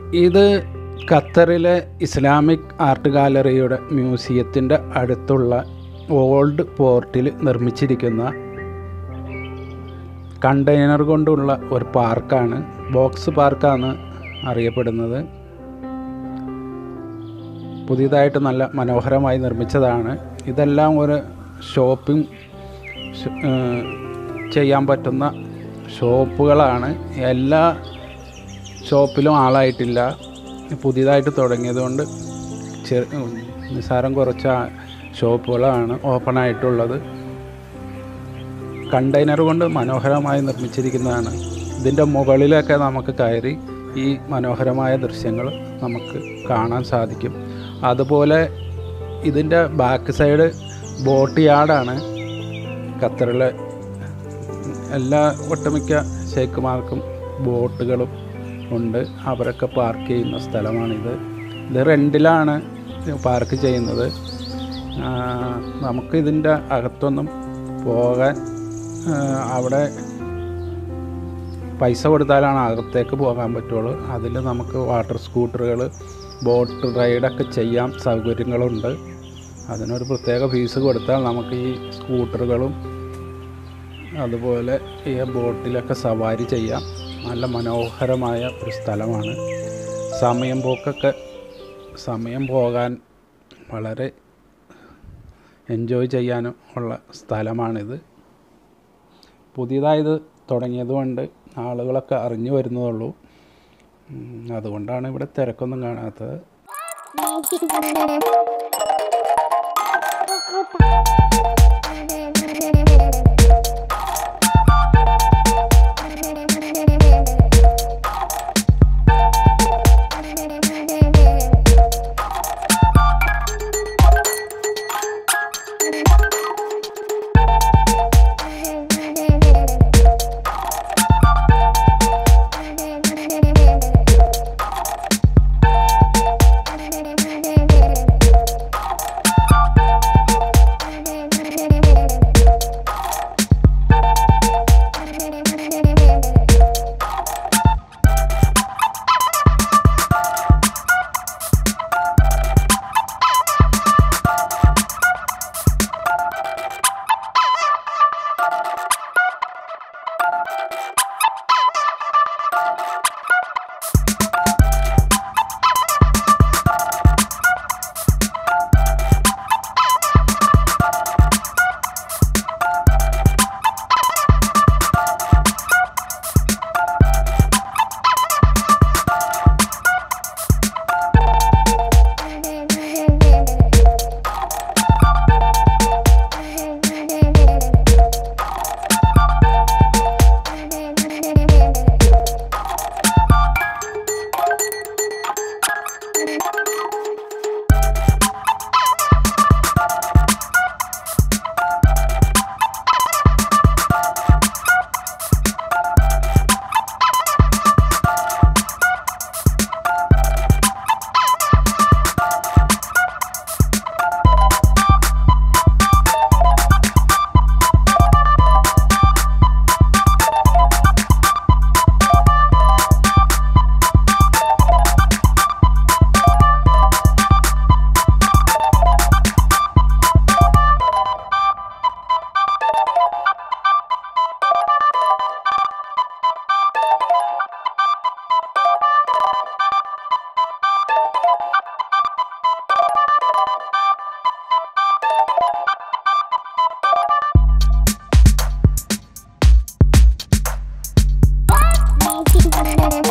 ഇത് ഖത്തറിലെ Islamic art ഗാലറിയുടെ മ്യൂസിയത്തിൻ്റെ അടുത്തുള്ള ഓൾഡ് പോർട്ടിൽ നിർമ്മിച്ചിരിക്കുന്ന കണ്ടെയ്നർ കൊണ്ടുള്ള ഒരു പാർക്കാണ് ബോക്സ് പാർക്കാണ് അറിയപ്പെടുന്നത് പുതിയതായിട്ട് നല്ല മനോഹരമായി നിർമ്മിച്ചതാണ് ഇതെല്ലാം ഒരു ഷോപ്പിംഗ് ഷ- ഏഹ് ചെയ്യാൻ പറ്റുന്ന ഷോപ്പുകളാണ് എല്ലാ ഷോപ്പിലും ആളായിട്ടില്ല പുതിയതായിട്ട് തുടങ്ങിയതുകൊണ്ട് ചെ നിസ്സാരം കുറച്ച ഷോപ്പുകളാണ് ഓപ്പൺ ആയിട്ടുള്ളത് കണ്ടെയ്നർ കൊണ്ട് മനോഹരമായി നിർമ്മിച്ചിരിക്കുന്നതാണ് ഇതിൻ്റെ മുകളിലൊക്കെ നമുക്ക് കയറി ഈ മനോഹരമായ ദൃശ്യങ്ങൾ നമുക്ക് കാണാൻ സാധിക്കും അതുപോലെ ഇതിൻ്റെ ബാക്ക് സൈഡ് ബോട്ട് യാർഡാണ് ഖത്തറിലെ എല്ലാ ഒട്ടുമിക്ക ഷെയ്ഖുമാർക്കും ബോട്ടുകളും ഉണ്ട് അവരൊക്കെ പാർക്ക് ചെയ്യുന്ന സ്ഥലമാണിത് ഇത് റെൻറ്റിലാണ് പാർക്ക് ചെയ്യുന്നത് ആ, നമുക്ക് ഇതിൻ്റെ അകത്തൊന്നും പോകാൻ ആ, അവിടെ പൈസ കൊടുത്താലാണ് അകത്തേക്ക് പോകാൻ പറ്റുള്ളൂ അതിൽ നമുക്ക് വാട്ടർ സ്കൂട്ടറുകൾ ബോട്ട് റൈഡൊക്കെ ചെയ്യാൻ സൗകര്യങ്ങളുണ്ട് അതിനൊരു പ്രത്യേക ഫീസ് കൊടുത്താൽ നമുക്ക് ഈ സ്കൂട്ടറുകളും അതുപോലെ ഈ ബോട്ടിലൊക്കെ സവാരി ചെയ്യാം നല്ല മനോഹരമായ ഒരു സ്ഥലമാണ് സമയം പോക്കൊക്കെ സമയം പോകാൻ വളരെ എൻജോയ് ചെയ്യാനും ഉള്ള സ്ഥലമാണിത് പുതിയതായത് തുടങ്ങിയതുകൊണ്ട് ആളുകളൊക്കെ അറിഞ്ഞു വരുന്നതുള്ളൂ ഉം, അതുകൊണ്ടാണ് ഇവിടെ തിരക്കൊന്നും കാണാത്തത് Thank you.